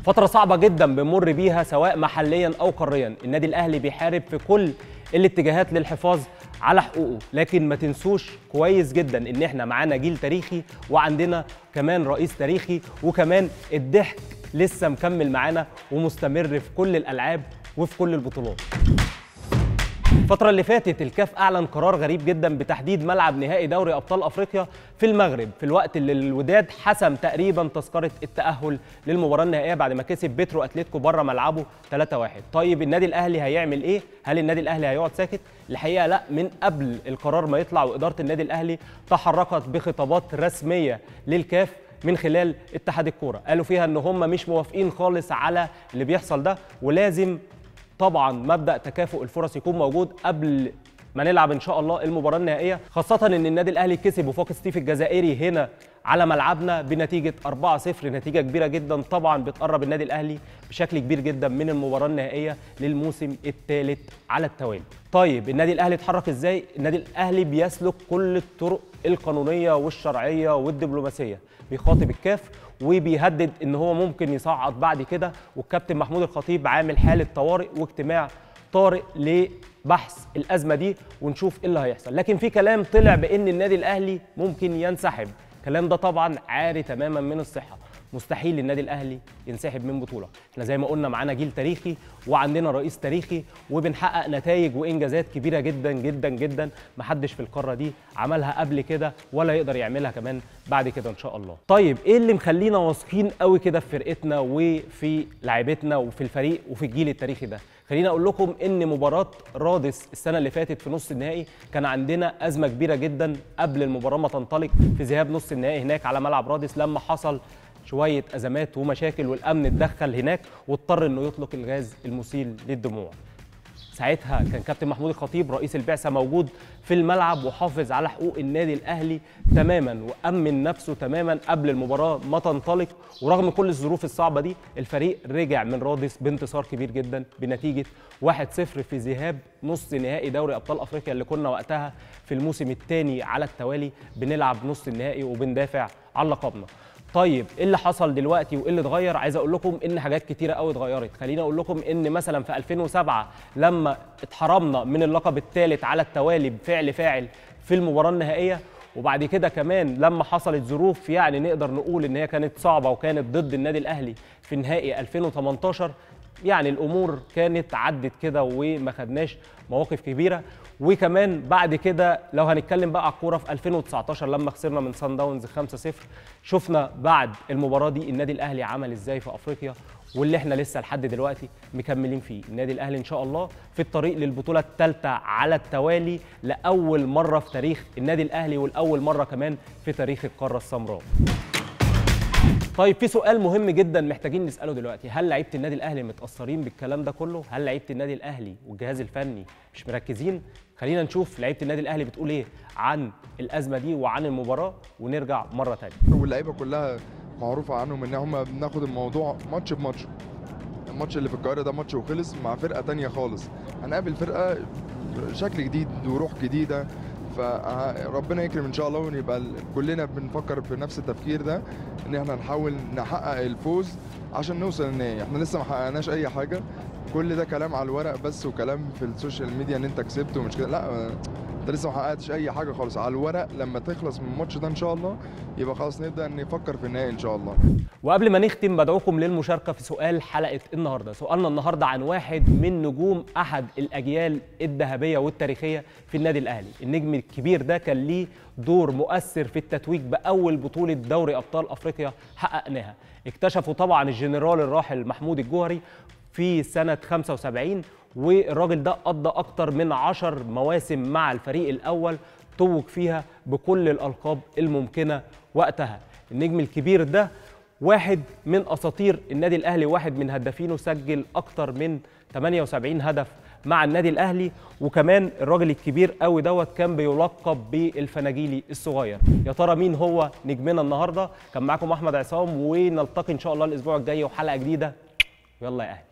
فترة صعبة جدا بنمر بيها سواء محليا أو قاريا النادي الأهلي بيحارب في كل الاتجاهات للحفاظ على حقوقه لكن ما تنسوش كويس جدا ان احنا معانا جيل تاريخي وعندنا كمان رئيس تاريخي وكمان الضحك لسه مكمل معانا ومستمر في كل الالعاب وفي كل البطولات الفترة اللي فاتت الكاف أعلن قرار غريب جدا بتحديد ملعب نهائي دوري أبطال أفريقيا في المغرب في الوقت اللي الوداد حسم تقريبا تذكرة التأهل للمباراة النهائية بعد ما كسب بيترو أتلتيكو بره ملعبه 3-1 طيب النادي الأهلي هيعمل إيه؟ هل النادي الأهلي هيقعد ساكت؟ الحقيقة لا من قبل القرار ما يطلع وإدارة النادي الأهلي تحركت بخطابات رسمية للكاف من خلال اتحاد الكوره قالوا فيها ان هم مش موافقين خالص على اللي بيحصل ده ولازم طبعا مبدا تكافؤ الفرص يكون موجود قبل ما نلعب ان شاء الله المباراه النهائيه خاصه ان النادي الاهلي كسب وفاق ستيف الجزائري هنا على ملعبنا بنتيجه 4-0 نتيجه كبيره جدا طبعا بتقرب النادي الاهلي بشكل كبير جدا من المباراه النهائيه للموسم الثالث على التوالي طيب النادي الاهلي اتحرك ازاي النادي الاهلي بيسلك كل الطرق القانونيه والشرعيه والدبلوماسيه بيخاطب الكاف وبيهدد ان هو ممكن يصعد بعد كده والكابتن محمود الخطيب عامل حاله طوارئ واجتماع طارئ لبحث الازمه دي ونشوف ايه اللي هيحصل لكن في كلام طلع بان النادي الاهلي ممكن ينسحب الكلام ده طبعا عاري تماما من الصحه مستحيل النادي الاهلي ينسحب من بطوله احنا زي ما قلنا معانا جيل تاريخي وعندنا رئيس تاريخي وبنحقق نتائج وانجازات كبيره جدا جدا جدا محدش في القاره دي عملها قبل كده ولا يقدر يعملها كمان بعد كده ان شاء الله طيب ايه اللي مخلينا واثقين قوي كده في فرقتنا وفي لعيبتنا وفي الفريق وفي الجيل التاريخي ده خليني اقول لكم ان مباراه رادس السنه اللي فاتت في نص النهائي كان عندنا ازمه كبيره جدا قبل المباراه ما تنطلق في ذهاب نص النهائي هناك على ملعب رادس لما حصل شويه ازمات ومشاكل والامن اتدخل هناك واضطر انه يطلق الغاز المسيل للدموع ساعتها كان كابتن محمود الخطيب رئيس البعثه موجود في الملعب وحافظ على حقوق النادي الاهلي تماما وامن نفسه تماما قبل المباراه ما تنطلق ورغم كل الظروف الصعبه دي الفريق رجع من رادس بانتصار كبير جدا بنتيجه 1-0 في ذهاب نص نهائي دوري ابطال افريقيا اللي كنا وقتها في الموسم الثاني على التوالي بنلعب نص النهائي وبندافع على لقبنا طيب ايه اللي حصل دلوقتي وايه اللي اتغير عايز اقول لكم ان حاجات كتيره قوي اتغيرت خليني اقول لكم ان مثلا في 2007 لما اتحرمنا من اللقب الثالث على التوالي بفعل فاعل في المباراه النهائيه وبعد كده كمان لما حصلت ظروف يعني نقدر نقول ان هي كانت صعبه وكانت ضد النادي الاهلي في نهائي 2018 يعني الامور كانت عدت كده وما خدناش مواقف كبيره وكمان بعد كده لو هنتكلم بقى على الكوره في 2019 لما خسرنا من سان داونز 5-0 شفنا بعد المباراه دي النادي الاهلي عمل ازاي في افريقيا واللي احنا لسه لحد دلوقتي مكملين فيه النادي الاهلي ان شاء الله في الطريق للبطوله الثالثه على التوالي لاول مره في تاريخ النادي الاهلي والاول مره كمان في تاريخ القاره السمراء طيب في سؤال مهم جدا محتاجين نساله دلوقتي هل لعيبه النادي الاهلي متاثرين بالكلام ده كله هل لعيبه النادي الاهلي والجهاز الفني مش مركزين خلينا نشوف لعيبه النادي الاهلي بتقول ايه عن الازمه دي وعن المباراه ونرجع مره ثانيه واللعيبه كلها معروفه عنهم ان هم بناخد الموضوع ماتش بماتش الماتش اللي في القاهره ده ماتش وخلص مع فرقه تانية خالص هنقابل فرقه شكل جديد وروح جديده فربنا يكرم ان شاء الله ونبقى كلنا بنفكر في نفس التفكير ده ان احنا نحاول نحقق الفوز عشان نوصل النهائي احنا لسه ما حققناش اي حاجه كل ده كلام على الورق بس وكلام في السوشيال ميديا ان انت كسبت ومش كده لا انت لسه ما حققتش اي حاجه خالص على الورق لما تخلص من الماتش ده ان شاء الله يبقى خلاص نبدا نفكر في النهائي ان شاء الله وقبل ما نختم بدعوكم للمشاركه في سؤال حلقه النهارده سؤالنا النهارده عن واحد من نجوم احد الاجيال الذهبيه والتاريخيه في النادي الاهلي النجم الكبير ده كان ليه دور مؤثر في التتويج باول بطوله دوري ابطال افريقيا حققناها اكتشفوا طبعا الجنرال الراحل محمود الجوهري في سنه 75 والراجل ده قضى اكتر من 10 مواسم مع الفريق الاول توج فيها بكل الالقاب الممكنه وقتها النجم الكبير ده واحد من اساطير النادي الاهلي واحد من هدافينه سجل اكتر من 78 هدف مع النادي الاهلي وكمان الراجل الكبير قوي دوت كان بيلقب بالفناجيلي الصغير يا ترى مين هو نجمنا النهارده كان معاكم احمد عصام ونلتقي ان شاء الله الاسبوع الجاي وحلقه جديده يلا يا اهلي